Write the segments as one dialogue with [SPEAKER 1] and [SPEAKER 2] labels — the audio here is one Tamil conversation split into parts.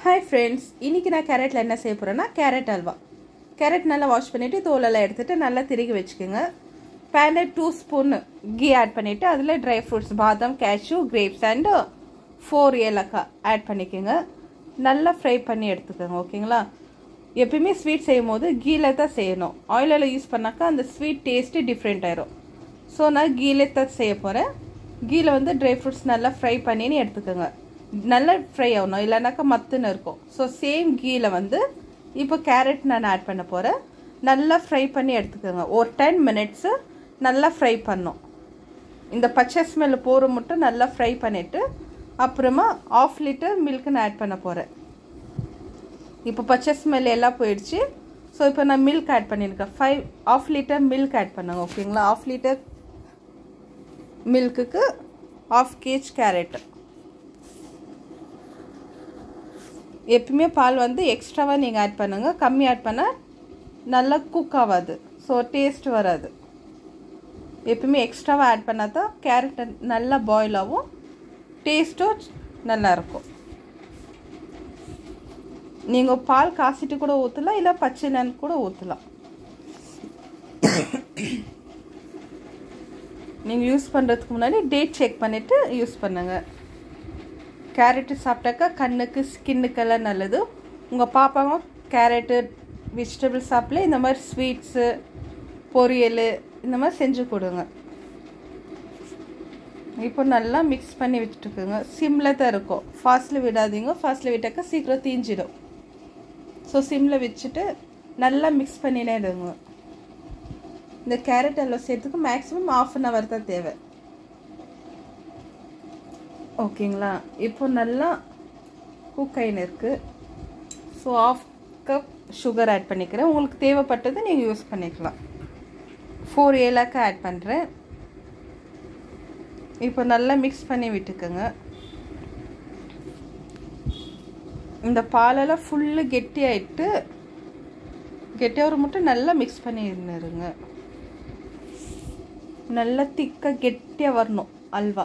[SPEAKER 1] ஹாய் ஃப்ரெண்ட்ஸ் இன்றைக்கி நான் கேரட்டில் என்ன செய்ய போகிறேன்னா கேரட் அல்வா கேரட் நல்லா வாஷ் பண்ணிவிட்டு தோலெல்லாம் எடுத்துகிட்டு நல்லா திருகி வச்சுக்கோங்க பேனில் டூ ஸ்பூன் கீ ஆட் பண்ணிவிட்டு அதில் ட்ரை ஃப்ரூட்ஸ் பாதாம் கேஷ்யூ கிரேப்ஸ் அண்டு ஃபோர் ஏலக்காய் ஆட் பண்ணிக்கோங்க நல்லா ஃப்ரை பண்ணி எடுத்துக்கோங்க ஓகேங்களா எப்பயுமே ஸ்வீட் செய்யும் போது கீல தான் செய்யணும் ஆயிலில் யூஸ் பண்ணாக்கா அந்த ஸ்வீட் டேஸ்ட்டு டிஃப்ரெண்ட் ஆயிரும் ஸோ நான் கீலே தான் செய்ய போகிறேன் கீல வந்து ட்ரை ஃப்ரூட்ஸ் நல்லா ஃப்ரை பண்ணின்னு எடுத்துக்கோங்க நல்லா ஃப்ரை ஆகணும் இல்லைனாக்கா மத்துன்னு இருக்கும் ஸோ சேம் கீல வந்து இப்போ கேரட் நான் ஆட் பண்ண போகிறேன் நல்லா ஃப்ரை பண்ணி எடுத்துக்கோங்க ஒரு டென் மினிட்ஸு நல்லா ஃப்ரை பண்ணும் இந்த பச்சை ஸ்மெல் போகிற மட்டும் நல்லா ஃப்ரை பண்ணிவிட்டு அப்புறமா ஆஃப் லிட்டர் மில்க் நான் ஆட் பண்ண போகிறேன் இப்போ பச்சை ஸ்மெல் எல்லாம் போயிடுச்சு ஸோ இப்போ நான் மில்க் ஆட் பண்ணியிருக்கேன் five half litre milk add பண்ணுங்க ஓகேங்களா ஆஃப் லிட்டர் மில்க்குக்கு ஆஃப் கேஜ் கேரட் எப்பவுமே பால் வந்து எக்ஸ்ட்ராவாக நீங்கள் ஆட் பண்ணுங்கள் கம்மி ஆட் பண்ணால் நல்லா குக் ஆகாது ஸோ டேஸ்ட் வராது எப்பவுமே எக்ஸ்ட்ராவாக ஆட் பண்ணால் தான் கேரட் நல்லா பாயில் ஆகும் டேஸ்ட்டும் நல்லாயிருக்கும் நீங்கள் பால் காசிட்டு கூட ஊற்றலாம் இல்லை பச்சைலன்னு கூட ஊற்றலாம் நீங்கள் யூஸ் பண்ணுறதுக்கு முன்னாடி டேட் செக் பண்ணிவிட்டு யூஸ் பண்ணுங்கள் கேரட்டு சாப்பிட்டாக்கா கண்ணுக்கு ஸ்கின்னுக்கெல்லாம் நல்லது உங்கள் பாப்பாவும் கேரட்டு வெஜிடபிள் சாப்பிட்ல இந்த மாதிரி ஸ்வீட்ஸு பொரியல் இந்த மாதிரி செஞ்சு கொடுங்க இப்போ நல்லா மிக்ஸ் பண்ணி வச்சுட்டுக்குங்க சிம்மில் தான் இருக்கும் ஃபாஸ்ட்டில் விடாதீங்க ஃபாஸ்ட்டில் விட்டாக்கா சீக்கிரம் தீஞ்சிடும் ஸோ சிம்மில் வச்சுட்டு நல்லா மிக்ஸ் பண்ணினே இருங்க இந்த கேரட் எல்லாம் சேர்த்துக்கு மேக்ஸிமம் ஆஃப் அன் ஹவர் தான் தேவை ஓகேங்களா இப்போ நல்லா குக் ஆகின்னு இருக்குது so half cup sugar add பண்ணிக்கிறேன் உங்களுக்கு தேவைப்பட்டது நீங்கள் யூஸ் பண்ணிக்கலாம் ஃபோர் ஏலாக்காய் ஆட் பண்ணுறேன் இப்போ நல்லா மிக்ஸ் பண்ணி விட்டுக்கோங்க இந்த பாலெல்லாம் ஃபுல்லு கெட்டி ஆகிட்டு கெட்டியாகிற மட்டும் நல்லா மிக்ஸ் பண்ணி இருந்துருங்க நல்லா திக்காக கெட்டியாக வரணும் அல்வா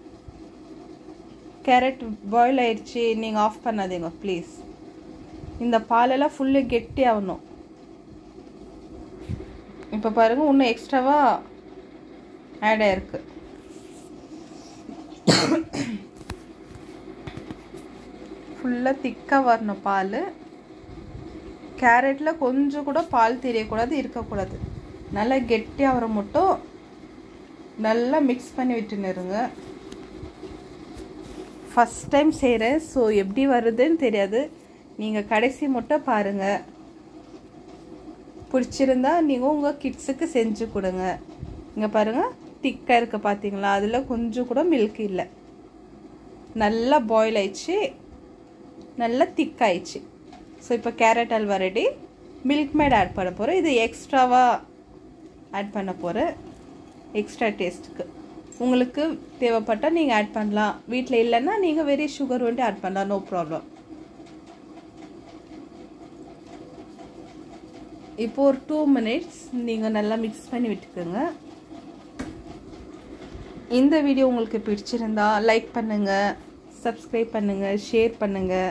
[SPEAKER 1] கேரட் பாயில் ஆயிடுச்சு நீங்கள் ஆஃப் பண்ணாதீங்க ப்ளீஸ் இந்த பாலெல்லாம் ஃபுல்லு கெட்டி ஆகணும் இப்போ பாருங்கள் இன்னும் எக்ஸ்ட்ராவாக ஆட் ஆயிருக்கு ஃபுல்லாக திக்காக வரணும் பால் கேரட்டில் கொஞ்சம் கூட பால் தெரியக்கூடாது இருக்கக்கூடாது நல்லா கெட்டியாக வர மட்டும் நல்லா மிக்ஸ் பண்ணி விட்டுனுருங்க ஃபஸ்ட் டைம் செய்கிறேன் ஸோ எப்படி வருதுன்னு தெரியாது நீங்கள் கடைசி மட்டும் பாருங்கள் பிடிச்சிருந்தா நீங்கள் உங்கள் கிட்ஸுக்கு செஞ்சு கொடுங்க இங்கே பாருங்கள் திக்காக இருக்க பார்த்தீங்களா அதில் கொஞ்சம் கூட மில்க் இல்லை நல்லா பாயில் ஆயிடுச்சு நல்லா திக்காயிடுச்சு ஸோ இப்போ carrot halwa ready Milkmaid add பண்ண போகிறேன் இது எக்ஸ்ட்ராவாக ஆட் பண்ண போகிறேன் எக்ஸ்ட்ரா டேஸ்ட்டுக்கு உங்களுக்கு தேவைப்பட்டால் நீங்கள் ஆட் பண்ணலாம் வீட்டில் இல்லைன்னா நீங்கள் வெறி சுகர் வந்துட்டு ஆட் பண்ணலாம் நோ ப்ராப்ளம் இப்போ ஒரு டூ மினிட்ஸ் நீங்கள் நல்லா மிக்ஸ் பண்ணி விட்டுக்கோங்க இந்த வீடியோ உங்களுக்கு பிடிச்சிருந்தா லைக் பண்ணுங்கள் சப்ஸ்கிரைப் பண்ணுங்கள் ஷேர் பண்ணுங்கள்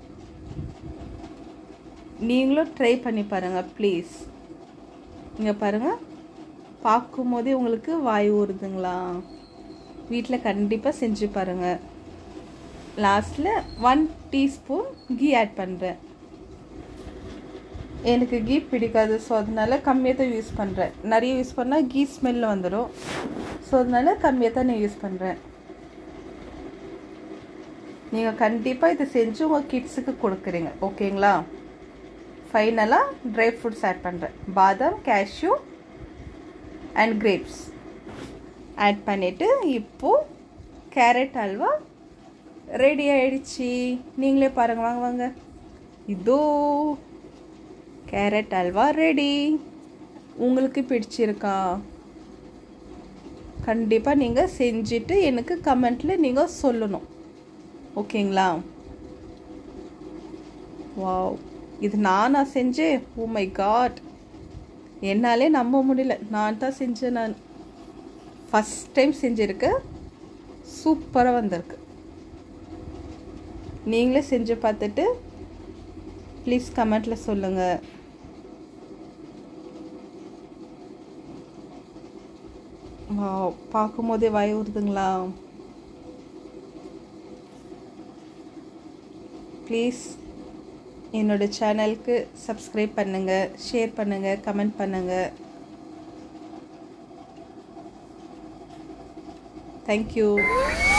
[SPEAKER 1] நீங்களும் ட்ரை பண்ணி பாருங்கள் ப்ளீஸ் இங்கே பாருங்கள் பார்க்கும்போதே உங்களுக்கு வாய் ஊறுதுங்களா வீட்டில் கண்டிப்பாக செஞ்சு பாருங்கள் லாஸ்ட்டில் ஒன் டீஸ்பூன் கீ ஆட் பண்ணுறேன் எனக்கு கீ பிடிக்காது ஸோ அதனால கம்மியாக தான் யூஸ் பண்ணுறேன் நிறைய யூஸ் பண்ணால் கீ ஸ்மெல் வந்துடும் ஸோ அதனால கம்மியாக தான் நான் யூஸ் பண்ணுறேன் நீங்கள் கண்டிப்பாக இதை செஞ்சு உங்கள் கிட்ஸுக்கு கொடுக்குறீங்க ஓகேங்களா ஃபைனலாக ட்ரை ஃப்ரூட்ஸ் ஆட் பண்ணுறேன் பாதாம் கேஷ்யூ அண்ட் கிரேப்ஸ் ஆட் பண்ணிவிட்டு இப்போது கேரட் அல்வா ரெடி ஆயிடுச்சு நீங்களே பாருங்கள் வாங்க வாங்க இதோ கேரட் அல்வா ரெடி உங்களுக்கு பிடிச்சிருக்கா கண்டிப்பாக நீங்கள் செஞ்சுட்டு எனக்கு கமெண்ட்டில் நீங்கள் சொல்லணும் ஓகேங்களா வாவ் இது நானா செஞ்சேன் ஓ மை காட் என்னாலே நம்ப முடியல நான் தான் செஞ்சேன் நான் ஃபஸ்ட் டைம் செஞ்சுருக்கேன் சூப்பராக வந்திருக்கு நீங்களே செஞ்சு பார்த்துட்டு ப்ளீஸ் கமெண்ட்டில் சொல்லுங்கள் வா பார்க்கும்போதே வாய் ஊறுதுங்களா ப்ளீஸ் என்னோட சேனலுக்கு சப்ஸ்கிரைப் பண்ணுங்கள் ஷேர் பண்ணுங்கள் கமெண்ட் பண்ணுங்கள் தேங்க்யூ